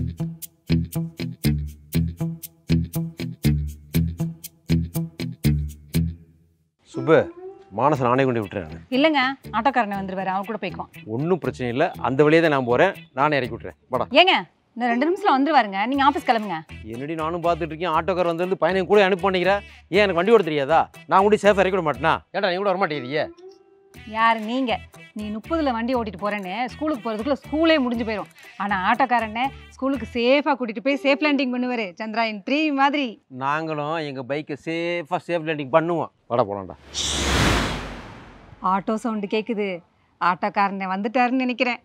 சுப்பு மானச நானே கொண்டு விட்டுறேன் இல்லைங்க ஆட்டோக்காரனை வந்துருவாரு அவர் கூட போய்க்குவான் ஒன்றும் பிரச்சனை இல்லை அந்த வழியே தான் நான் போகிறேன் நானே இறக்கி விட்டுறேன் வாடா ஏங்க இந்த ரெண்டு நிமிஷத்துல வந்துருவாருங்க நீங்க ஆஃபீஸ் கிளம்புங்க என்னடி நானும் பார்த்துட்டு இருக்கேன் ஆட்டோக்கார் வந்து பையனை கூட அனுப்ப பண்ணிக்கிறேன் ஏன் எனக்கு வண்டி ஓட தெரியாதா நான் கூட சேஃபாக இறக்கி விட மாட்டேனா ஏன்டா நீ கூட வர மாட்டேங்கிறியே யார் நீங்க நீ முப்பதுல வண்டி ஓட்டிட்டு போறேன்னு ஸ்கூலுக்கு போறதுக்குள்ள ஸ்கூலே முடிஞ்சு போயிடும் ஆனா ஆட்டோக்காரனை ஸ்கூலுக்கு சேஃபா கூட்டிட்டு போய் சேஃப் லேண்டிங் பண்ணுவாரு சந்திராயன் த்ரீ மாதிரி நாங்களும் எங்கள் பைக்கை சேஃபாக சேஃப் லேண்டிங் பண்ணுவோம் வாடா போலாம்டா ஆட்டோ சவுண்டு கேக்குது ஆட்டோக்காரனை வந்துட்டாருன்னு நினைக்கிறேன்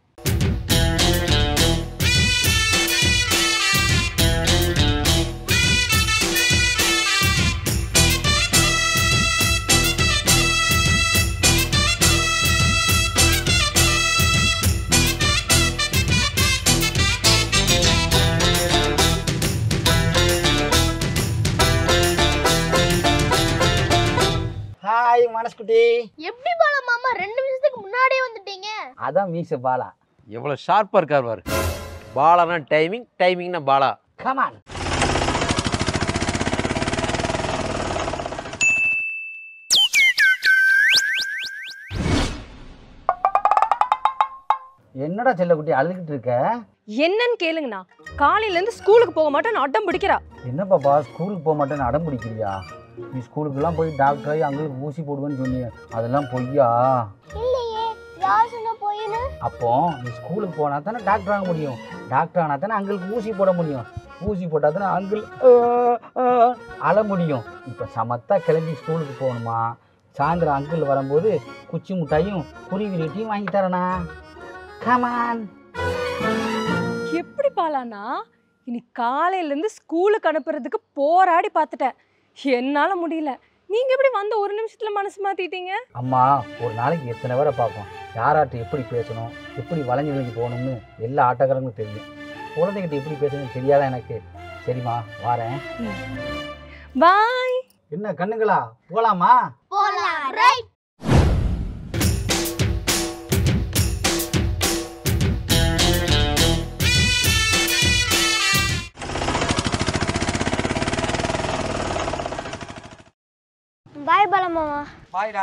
ஹாய் மனசுக்குட்டி எப்படி பாலா மாமா ரெண்டு நிமிஷத்துக்கு முன்னாடியே வந்துட்டீங்க அதான் மீச பாலா எவ்வளோ ஷார்ப்பாக இருக்கார் பாரு பாலானா டைமிங் டைமிங்னா பாலா கமான் என்னடா செல்லக்குட்டி அழுதுகிட்டு இருக்க என்னன்னு கேளுங்கண்ணா காலையில இருந்து ஸ்கூலுக்கு போக மாட்டேன்னு அடம் பிடிக்கிறா என்ன பாப்பா ஸ்கூலுக்கு போக மாட்டேன்னு அடம் பிடிக்கிறியா நீ ஸ்கூலுக்குலாம் போய் டாக்டர் ஆகி அங்களுக்கு ஊசி போடுவேன்னு சொன்னீங்க அதெல்லாம் பொய்யா இல்லையே யார் சொன்ன போயின்னு அப்போ நீ ஸ்கூலுக்கு போனா தானே டாக்டர் ஆக முடியும் டாக்டர் ஆனால் தானே அங்களுக்கு ஊசி போட முடியும் ஊசி போட்டால் தானே அங்கிள் அழ முடியும் இப்போ சமத்தா கிளம்பி ஸ்கூலுக்கு போகணுமா சாயந்தரம் அங்கிள் வரும்போது குச்சி மிட்டாயும் குருவி ரொட்டியும் வாங்கி தரேனா கமான் எப்படி பாலானா இனி காலையில இருந்து ஸ்கூலுக்கு அனுப்புறதுக்கு போராடி பார்த்துட்டேன் என்னால முடியல நீங்க எப்படி வந்த ஒரு நிமிஷத்துல மனசு மாத்திட்டீங்க அம்மா ஒரு நாளைக்கு எத்தனை பேரை பார்ப்போம் யாராட்ட எப்படி பேசணும் எப்படி வளைஞ்சு விளைஞ்சு போகணும்னு எல்லா ஆட்டக்காரங்களும் தெரியும் குழந்தைகிட்ட எப்படி பேசணும்னு தெரியாதா எனக்கு சரிம்மா வாரேன் பாய் என்ன கண்ணுங்களா போகலாமா போலாம் ரைட் பாய் பாலா மாமா பாய்டா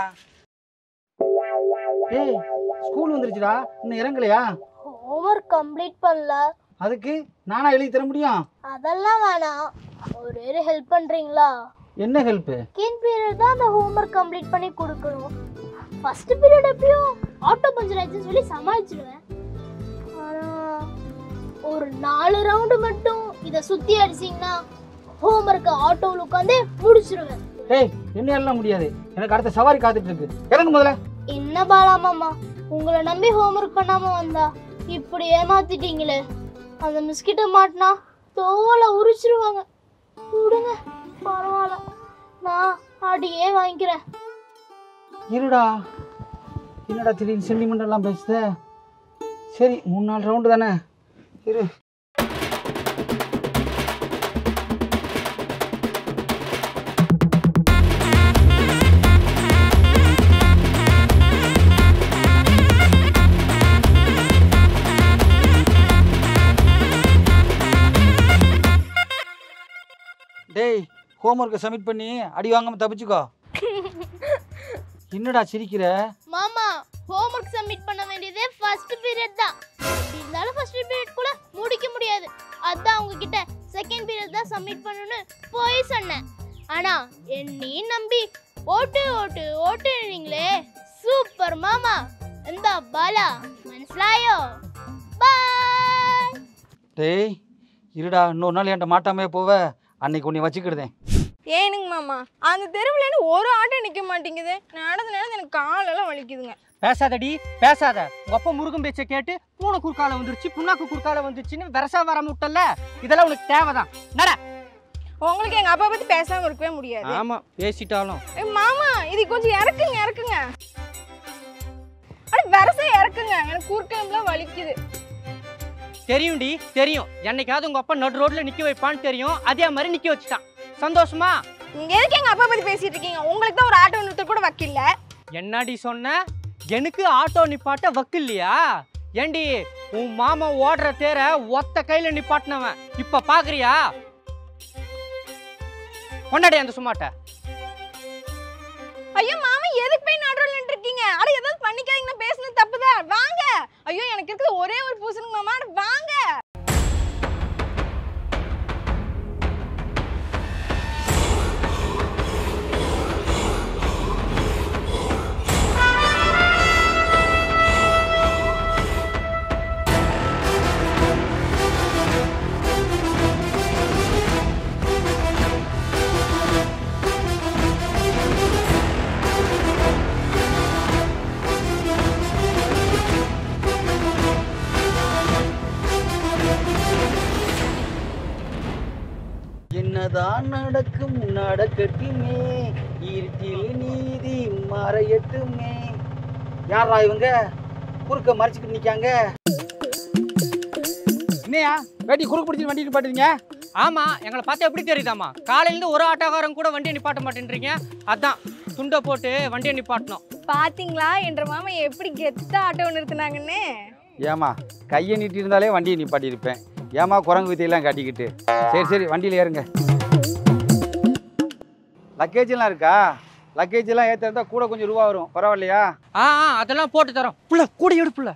ஏய் ஸ்கூல் வந்துருச்சுடா இன்னும் இறங்கலையா ஹோம்ஒர்க் கம்ப்ளீட் பண்ணல அதுக்கு நானா எழுதி தர முடியும் அதெல்லாம் வேணாம் ஒரே ஒரு ஹெல்ப் பண்றீங்களா என்ன ஹெல்ப்பு செகண்ட் பீரியட் தான் அந்த ஹோம்ஒர்க் கம்ப்ளீட் பண்ணி கொடுக்கணும் ஃபர்ஸ்ட் பீரியட் எப்படியும் ஆட்டோ பஞ்சர் ஆயிடுச்சுன்னு சொல்லி சமாளிச்சிடுவேன் ஆனா ஒரு நாலு ரவுண்டு மட்டும் இதை சுத்தி அடிச்சிங்கன்னா ஹோம்ஒர்க்கை ஆட்டோவில் உட்காந்து முடிச்சிருவேன் ஏய் என்ன எல்லாம் முடியாது எனக்கு அடுத்த சவாரி காத்துட்டு இருக்கு இறங்கு முதல்ல என்ன பாலா மாமா உங்களை நம்பி ஹோம்ஒர்க் பண்ணாம வந்தா இப்படி ஏமாத்திட்டீங்களே அந்த மிஸ்கிட்ட மாட்டினா தோலை உரிச்சிருவாங்க விடுங்க பரவாயில்ல நான் அடியே வாங்கிக்கிறேன் இருடா என்னடா திடீர்னு சென்டிமெண்ட் எல்லாம் பேசுத சரி மூணு நாலு ரவுண்டு தானே இரு டேய் ஹோம்ஒர்க்கை சப்மிட் பண்ணி அடி வாங்காம தப்பிச்சுக்கோ என்னடா சிரிக்கிற மாமா ஹோம்ஒர்க் சப்மிட் பண்ண வேண்டியதே ஃபர்ஸ்ட் பீரியட் தான் எப்படி இருந்தாலும் ஃபர்ஸ்ட் பீரியட் கூட முடிக்க முடியாது அதான் உங்ககிட்ட செகண்ட் பீரியட் தான் சப்மிட் பண்ணணும்னு போய் சொன்னேன் ஆனா என்னையும் நம்பி ஓட்டு ஓட்டு ஓட்டுனீங்களே சூப்பர் மாமா இந்த பாலா மனசிலாயோ பாய் டேய் இருடா இன்னொரு நாள் என்கிட்ட மாட்டாமே போவ அன்னைக்கு உன்னை வச்சுக்கிடுதேன் ஏனுங்க மாமா அந்த தெருவுல ஒரு ஆட்டோ நிக்க மாட்டேங்குது நடந்து நடந்து எனக்கு காலெல்லாம் வலிக்குதுங்க பேசாதடி பேசாத உங்க அப்பா முருகன் பேச்சை கேட்டு பூனை குறுக்கால வந்துருச்சு புண்ணாக்கு குறுக்கால வந்துருச்சுன்னு வெரசா வர முட்டல்ல இதெல்லாம் உனக்கு தேவைதான் நட உங்களுக்கு எங்க அப்பா பத்தி பேசாம இருக்கவே முடியாது ஆமா பேசிட்டாலும் ஏய் மாமா இது கொஞ்சம் இறக்குங்க இறக்குங்க அட வரசை இறக்குங்க எனக்கு குறுக்கெலும்புலாம் வலிக்குது தெரியும்டி தெரியும் என்னைக்காவது உங்க அப்பா நடு ரோட்ல நிக்க வைப்பான்னு தெரியும் அதே மாதிரி நிக்க வச்சுட்டான் சந்தோஷமா நீங்க எதுக்கு எங்க அப்பா பத்தி பேசிட்டு இருக்கீங்க உங்களுக்கு தான் ஒரு ஆட்டோ நிறுத்த கூட வக்கில்ல என்னடி சொன்ன எனக்கு ஆட்டோ நிப்பாட்ட வக்கு இல்லையா ஏண்டி உன் மாமா ஓடுற தேர ஒத்த கையில நிப்பாட்டினவன் இப்ப பாக்குறியா கொண்டாடி அந்த சும்மாட்ட ஐயோ மாமா எதுக்கு போய் நடுவில் நின்று இருக்கீங்க அட ஏதாவது பண்ணிக்காதீங்க நான் பேசுனது தப்புதான் வாங்க ஐயோ எனக்கு இருக்குது ஒரே ஒரு பூசணுங்க மாமா அட வாங்க என்னதான் நடக்கும் நடக்கட்டுமே இருட்டில் நீதி மறையட்டுமே யாரா இவங்க குறுக்க மறைச்சிக்கிட்டு நிக்காங்க என்னையா வேட்டி குறுக்கு பிடிச்சி வண்டி நிப்பாட்டுறீங்க ஆமா எங்களை பார்த்தா எப்படி தெரியுதாம்மா காலையில இருந்து ஒரு ஆட்டோக்காரன் கூட வண்டியை நிப்பாட்ட மாட்டேன்றீங்க அதான் துண்டை போட்டு வண்டியை நிப்பாட்டணும் பாத்தீங்களா என்ற மாமா எப்படி கெத்தா ஆட்டோ நிறுத்தினாங்கன்னு ஏமா கையை நீட்டி இருந்தாலே வண்டியை நிப்பாட்டி இருப்பேன் ஏமா குரங்கு வித்தையெல்லாம் காட்டிக்கிட்டு சரி சரி வண்டியில் ஏறுங்க லக்கேஜ் எல்லாம் இருக்கா லக்கேஜ் எல்லாம் ஏற்றிருந்தா கூட கொஞ்சம் ரூபா வரும் பரவாயில்லையா ஆ ஆ, அதெல்லாம் போட்டு தரோம் புள்ள கூட எடுப்புல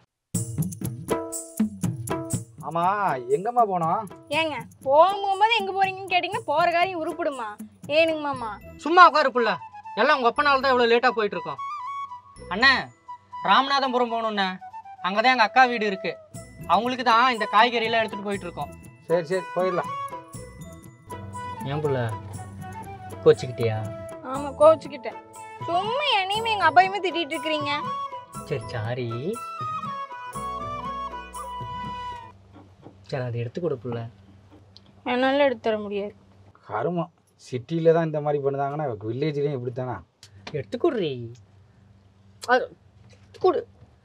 ஆமா எங்கம்மா போனோம் ஏங்க போகும்போது எங்க போறீங்கன்னு கேட்டீங்கன்னா போற காரியம் உருப்பிடுமா ஏனுங்க மாமா சும்மா உட்காரு புள்ள எல்லாம் உங்க அப்பனால தான் இவ்வளோ லேட்டாக போயிட்டு இருக்கோம் அண்ணே ராமநாதபுரம் போகணுண்ணே அங்கே தான் எங்கள் அக்கா வீடு இருக்கு அவங்களுக்கு தான் இந்த காய்கறியெல்லாம் எடுத்துட்டு போயிட்டு இருக்கோம் சரி சரி போயிடலாம் ஏன் புள்ள கோச்சிக்கிட்டியா ஆமா கோச்சுக்கிட்டேன் சும்மா என்னையுமே எங்க அப்பாயுமே திட்டிட்டு இருக்கிறீங்க சரி சாரி சரி அதை எடுத்து கொடு புள்ள என்னால எடுத்து தர முடியாது கருமம் சிட்டியில் தான் இந்த மாதிரி பண்ணுதாங்கன்னா வில்லேஜ்லேயும் இப்படி தானா எடுத்து கொடுறி அது கொடு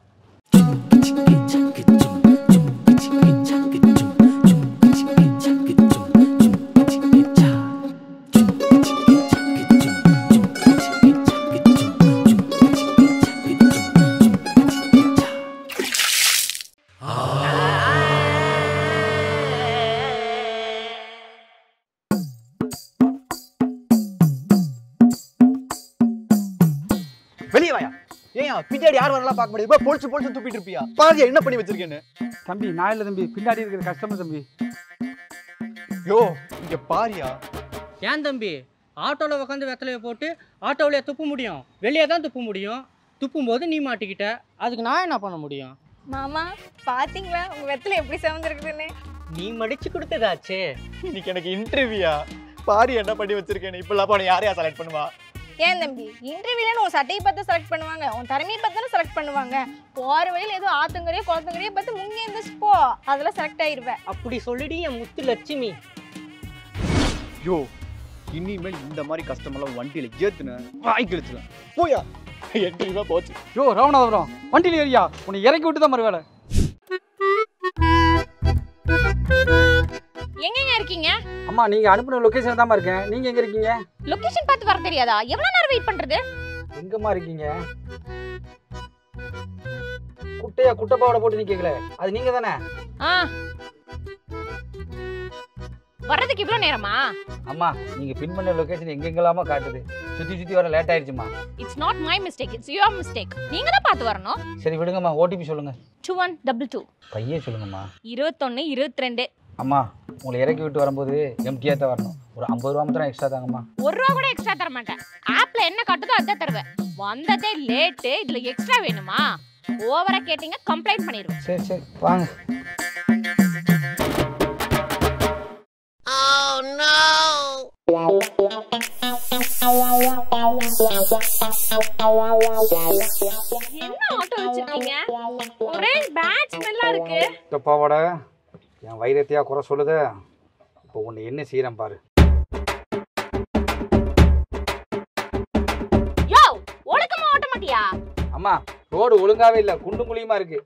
வெளியே வாயா ஏன் பின்னாடி யார் வரலாம் பார்க்க முடியாது இப்போ பொழிச்சு பொழிச்சு துப்பிட்டு இருப்பியா பாருங்க என்ன பண்ணி வச்சிருக்கேன்னு தம்பி நான் இல்லை தம்பி பின்னாடி இருக்கிற கஷ்டமா தம்பி யோ இங்க பாரியா ஏன் தம்பி ஆட்டோவில் உட்காந்து வெத்தலையை போட்டு ஆட்டோவிலே துப்ப முடியும் வெளியே தான் துப்ப முடியும் துப்பும் போது நீ மாட்டிக்கிட்ட அதுக்கு நான் என்ன பண்ண முடியும் மாமா பாத்தீங்களா உங்க வெத்தலை எப்படி சவந்திருக்குதுன்னு நீ மடிச்சு கொடுத்ததாச்சே இன்னைக்கு எனக்கு இன்டர்வியூயா பாரி என்ன பண்ணி வச்சிருக்கேன்னு இப்பெல்லாம் பண்ண யாரையா செலக்ட் பண்ணுவா ஏன் தம்பி இன்டர்வியூல உன் சட்டையை பார்த்து செலக்ட் பண்ணுவாங்க உன் திறமையை பார்த்து தானே செலக்ட் பண்ணுவாங்க போற வழியில ஏதோ ஆத்தங்கரையோ குளத்தங்கரையோ பார்த்து முங்கி இருந்துச்சு போ அதெல்லாம் செலக்ட் ஆயிருவேன் அப்படி சொல்லிடி என் முத்து லட்சுமி யோ இனிமேல் இந்த மாதிரி கஸ்டமர்லாம் வண்டியில ஏத்துன வாய் கிழிச்சுலாம் போயா இன்டர்வியூவா போச்சு யோ ராமநாதபுரம் வண்டியில் ஏறியா உன்னை இறக்கி விட்டு தான் மறுவேலை எங்கங்க இருக்கீங்க அம்மா நீங்கள் அனுப்பின லொக்கேஷன் தாம்மா இருக்கேன் நீங்கள் எங்கே இருக்கீங்க லொகேஷன் பார்த்து வர தெரியாதா எவ்வளவு நேரம் வெயிட் பண்றது எங்கம்மா இருக்கீங்க குட்டையா குட்டைப்பாவோட போட்டு நிக்கீங்களே அது நீங்க தானே ஆ வர்றதுக்கு இவ்வளவு நேரமா அம்மா நீங்க பின் பண்ண லொகேஷன் எங்கெங்கெல்லாமோ காட்டுது சுத்தி சுத்தி வர லேட் ஆயிடுச்சுமா it's not my mistake it's your mistake நீங்க தான் பார்த்து வரணும் சரி விடுங்கம்மா ஓடிபி சொல்லுங்க டூ ஒன் டபுள் டூ பையே சொல்லுங்கம்மா இருபத்தொன்னு இருபத்தி ரெண்டு அம்மா உங்களை இறக்கி விட்டு வரும்போது எம்டியாக தான் வரணும் ஒரு ஐம்பது ரூபா மாத்திரம் எக்ஸ்ட்ரா தாங்கம்மா ஒரு ரூபா கூட எக்ஸ்ட்ரா தர மாட்டேன் ஆப்ல என்ன காட்டுதோ அதான் தருவேன் வந்ததே லேட்டு இதுல எக்ஸ்ட்ரா வேணுமா ஓவரா கேட்டீங்க கம்ப்ளைண்ட் பண்ணிடுவேன் சரி சரி வாங்க என்ன ஆட்டோ வச்சிருக்கீங்க ஒரே பேட் ஸ்மெல்லா இருக்கு தப்பாவோட என் வைரத்தையா குறை சொல்லுத இப்போ உன்னை என்ன செய்கிறேன் பாரு யோ ஒழுக்கமா ஓட்ட மாட்டியா அம்மா ரோடு ஒழுங்காவே இல்லை குண்டும் குழியுமா இருக்கு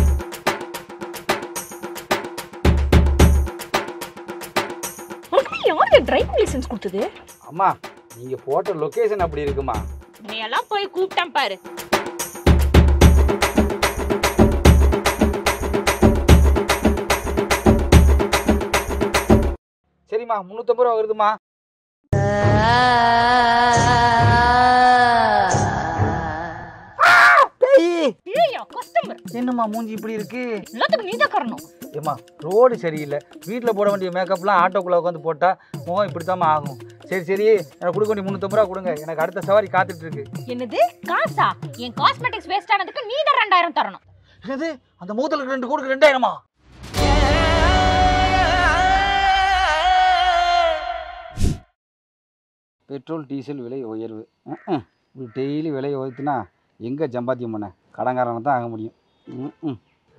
உனக்கு யாருக்கு டிரைவிங் லைசென்ஸ் கொடுத்தது அம்மா நீங்க போட்ட லொகேஷன் அப்படி இருக்குமா நீ எல்லாம் போய் கூப்பிட்டேன் பாரு சரிம்மா முந்நூற்றம்பது ரூபா வருதுமா ஐயோ கஸ்டமர் என்னம்மா மூஞ்சி இப்படி இருக்கு எல்லாத்துக்கும் நீ தான் காரணம் ஏம்மா ரோடு சரியில்லை வீட்டில் போட வேண்டிய மேக்கப்லாம் ஆட்டோக்குள்ளே உட்காந்து போட்டால் முகம் இப்படி ஆகும் சரி சரி எனக்கு கொடுக்க வேண்டிய முந்நூற்றம்பது ரூபா கொடுங்க எனக்கு அடுத்த சவாரி காத்துட்டு இருக்கு என்னது காசா என் காஸ்மெட்டிக்ஸ் வேஸ்ட் ஆனதுக்கு நீ தான் ரெண்டாயிரம் தரணும் என்னது அந்த மூத்தலுக்கு ரெண்டு கொடுக்கு ரெண்டாயிரமா பெட்ரோல் டீசல் விலை உயர்வு ம்ம். இப்படி டெய்லி விலையை உயர்த்தினா எங்கே ஜம்பாத்தியம் பண்ண கடங்காரனை தான் ஆக முடியும் ம்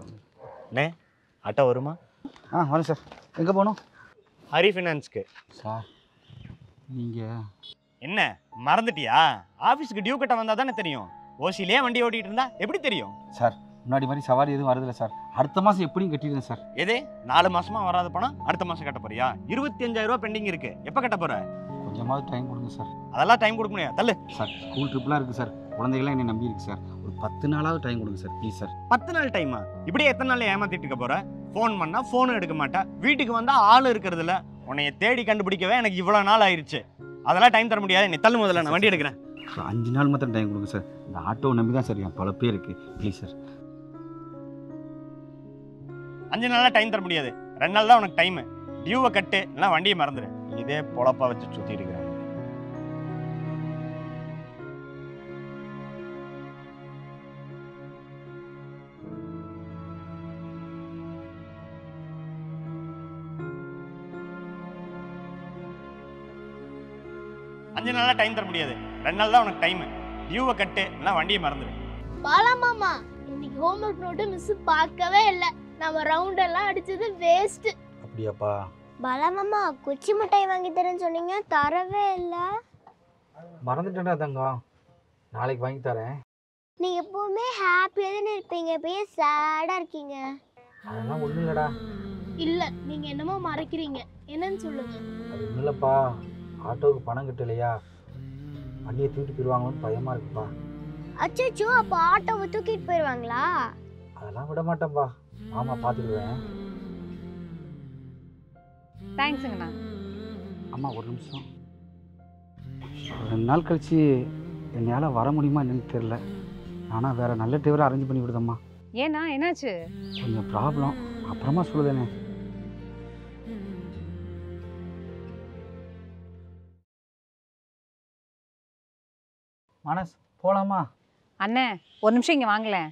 ஆட்டோ வருமா ஆ வரும் சார் எங்கே போகணும் ஹரி ஃபினான்ஸ்க்கு சார் நீங்கள் என்ன மறந்துட்டியா ஆஃபீஸ்க்கு டியூ கட்ட வந்தால் தானே தெரியும் ஓசிலே வண்டி ஓட்டிட்டு இருந்தா எப்படி தெரியும் சார் முன்னாடி மாதிரி சவாரி எதுவும் வருதில்ல சார் அடுத்த மாதம் எப்படியும் கட்டிடுங்க சார் எதே நாலு மாசமா வராத பணம் அடுத்த மாசம் கட்ட போறியா இருபத்தி அஞ்சாயிரம் ரூபாய் பெண்டிங் இருக்கு எப்போ கட்ட போற கொஞ்சமாவது டைம் கொடுங்க சார் அதெல்லாம் டைம் கொடுக்க முடியாது தள்ளு சார் ஸ்கூல் ட்ரிப்லாம் இருக்குது சார் குழந்தைகளாம் என்னை நம்பி இருக்கு சார் ஒரு பத்து நாளாவது டைம் கொடுங்க சார் ப்ளீஸ் சார் பத்து நாள் டைமா இப்படியே எத்தனை நாள் ஏமாத்திட்டு இருக்க போற ஃபோன் பண்ணா ஃபோனும் எடுக்க மாட்டா வீட்டுக்கு வந்தா ஆள் இருக்கிறது இல்ல உன்னைய தேடி கண்டுபிடிக்கவே எனக்கு இவ்வளவு நாள் ஆயிருச்சு அதெல்லாம் டைம் தர முடியாது நீ தள்ளு முதல்ல நான் வண்டி எடுக்கிறேன் ஒரு அஞ்சு நாள் மாத்திரம் டைம் கொடுங்க சார் இந்த ஆட்டோவை நம்பி தான் சார் என் பழப்பே இருக்குது ப்ளீஸ் சார் அஞ்சு நாளா டைம் தர முடியாது ரெண்டு நாள் தான் உனக்கு டைம் டியூவை கட்டு இல்லைன்னா வண்டியை மறந்துடு இதே பொழப்பா வச்சு சுத்தி இருக்கிறேன் அஞ்சு நாளா டைம் தர முடியாது ரெண்டு நாள் தான் உனக்கு டைம் டியூவை கட்டு இல்லைன்னா வண்டியை மறந்துடு பாலா மாமா இன்னைக்கு ஹோம்ஒர்க் நோட்டு மிஸ் பார்க்கவே இல்லை நம்ம ரவுண்ட் எல்லாம் அடிச்சது வேஸ்ட் அப்படியாப்பா பாலா மாமா குச்சி மிட்டாய் வாங்கி தரேன்னு சொன்னீங்க தரவே இல்லை மறந்துட்டேன்டா தங்கம் நாளைக்கு வாங்கி தரேன் நீங்க எப்பவுமே ஹாப்பியாக தானே இருப்பீங்க இப்போ ஏன் சேடாக இருக்கீங்க அதெல்லாம் ஒன்றும் இல்லைடா இல்ல நீங்க என்னமோ மறைக்கிறீங்க என்னன்னு சொல்லுங்க அது ஒன்றும் இல்லைப்பா ஆட்டோவுக்கு பணம் கட்டலையா வண்டியை தூக்கிட்டு போயிடுவாங்களோன்னு பயமாக இருக்குப்பா அச்சோ அப்போ ஆட்டோவை தூக்கிட்டு போயிடுவாங்களா அதெல்லாம் விட மாட்டேன்ப்பா மாமா பார்த்துக்கிடுவேன் தேங்க்ஸுங்கண்ணா அம்மா ஒரு நிமிஷம் ஒரு ரெண்டு நாள் கழிச்சு என்னால் வர முடியுமா என்னன்னு தெரில ஆனால் வேறு நல்ல டிரைவரை அரேஞ்ச் பண்ணி விடுதம்மா ஏண்ணா என்னாச்சு கொஞ்சம் ப்ராப்ளம் அப்புறமா சொல்லுதேனே மனஸ் போகலாமா அண்ணே ஒரு நிமிஷம் இங்கே வாங்களேன்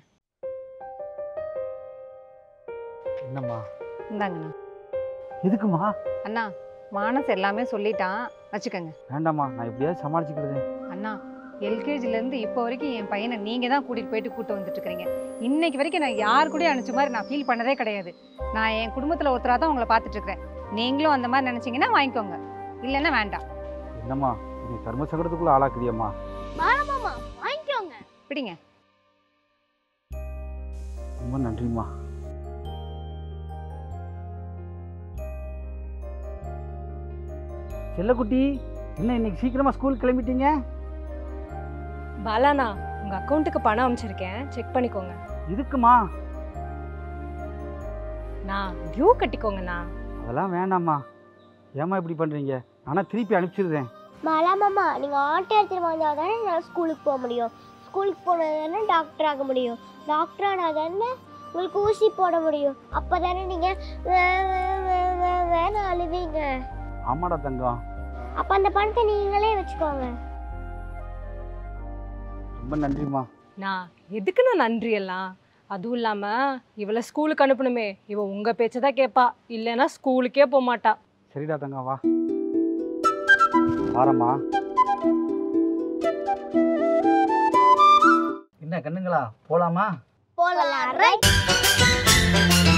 என்னம்மா இந்தாங்கண்ணா எதுக்குமா அண்ணா மானஸ் எல்லாமே சொல்லிட்டான் வச்சுக்கோங்க வேண்டாம்மா நான் எப்படியாவது சமாளிச்சுக்கிடுதேன் அண்ணா எல்கேஜிலேருந்து இப்போ வரைக்கும் என் பையனை நீங்கள் தான் கூட்டிகிட்டு போயிட்டு கூட்டு வந்துட்டு இருக்கிறீங்க இன்னைக்கு வரைக்கும் நான் யார் கூடயும் அனுப்பிச்ச மாதிரி நான் ஃபீல் பண்ணதே கிடையாது நான் என் குடும்பத்தில் ஒருத்தராக தான் உங்களை பார்த்துட்டு இருக்கிறேன் நீங்களும் அந்த மாதிரி நினச்சிங்கன்னா வாங்கிக்கோங்க இல்லைன்னா வேண்டாம் என்னம்மா நீ தர்ம சங்கடத்துக்குள்ளே ஆளாக்குதியம்மா பாலா மாமா வாங்கிக்கோங்க பிடிங்க ரொம்ப நன்றிம்மா செல்லக்குட்டி என்ன இன்னைக்கு சீக்கிரமா ஸ்கூல் கிளம்பிட்டீங்க பாலாண்ணா உங்க அக்கௌண்ட்டுக்கு பணம் அனுப்பிச்சிருக்கேன் செக் பண்ணிக்கோங்க இதுக்குமா நான் டியூ கட்டிக்கோங்கண்ணா அதெல்லாம் வேண்டாம்மா ஏம்மா இப்படி பண்ணுறீங்க ஆனால் திருப்பி அனுப்பிச்சிடுறேன் பாலா மாமா நீங்கள் ஆட்டோ எடுத்துகிட்டு வந்தால் தானே நான் ஸ்கூலுக்கு போக முடியும் ஸ்கூலுக்கு போனால் தானே டாக்டர் ஆக முடியும் டாக்டர் ஆனால் தானே உங்களுக்கு ஊசி போட முடியும் அப்போ தானே நீங்கள் வேண அழுவீங்க ஆமாடா தங்கம் அப்போ அந்த பணத்தை நீங்களே வச்சுக்கோங்க ரொம்ப நன்றிம்மா நான் எதுக்கு நான் நன்றி எல்லாம் அதுவும் இல்லாமல் இவளை ஸ்கூலுக்கு அனுப்பணுமே இவ உங்கள் பேச்சை தான் கேட்பா இல்லைன்னா ஸ்கூலுக்கே போக மாட்டா சரிடா தங்கம் வா வாரம்மா என்ன கண்ணுங்களா போலாமா போலாம் ரைட்